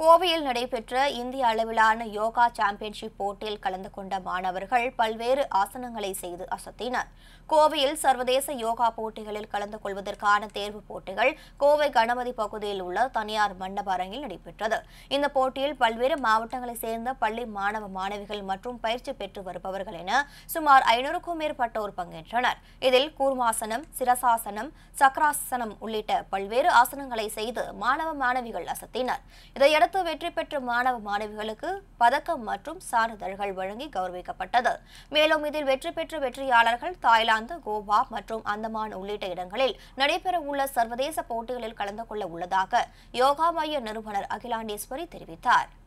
கோவையில் நடைபெற்ற இந்திய அளவிலான யோகா சாம்பியன்ஷிப் போட்டியில் கலந்து கொண்ட மாணவர்கள் பல்வேறு ஆசனங்களை செய்து அசத்தினர் கோவையில் சர்வதேச யோகா போட்டிகளில் கலந்து கொள்வதற்கான தேர்வுப் போட்டிகள் கோவை கணபதி பகுதியில் உள்ள தனியார் மண்டப அரங்கில் நடைபெற்றது இந்த போட்டியில் பல்வேறு மாவட்டங்களைச் சேர்ந்த பள்ளி மாணவ மாணவிகள் மற்றும் பயிற்சி பெற்று வருபவர்கள் என சுமார் ஐநூறுக்கும் மேற்பட்டோர் பங்கேற்றனர் இதில் கூர்மாசனம் சிரசாசனம் சக்கராசனம் உள்ளிட்ட பல்வேறு ஆசனங்களை செய்து மாணவ மாணவிகள் அசத்தினர் இதையடுத்து வெற்றி பெற்ற மாணவ மாணவிகளுக்கு பதக்கம் மற்றும் சான்றிதழ்கள் வழங்கி கௌரவிக்கப்பட்டது மேலும் இதில் வெற்றி பெற்ற வெற்றியாளர்கள் தாய்லாந்து கோவா மற்றும் அந்தமான் உள்ளிட்ட இடங்களில் நடைபெறவுள்ள சர்வதேச போட்டிகளில் கலந்து கொள்ள உள்ளதாக யோகா மைய நிறுவனர் அகிலாண்டேஸ்வரி தெரிவித்தார்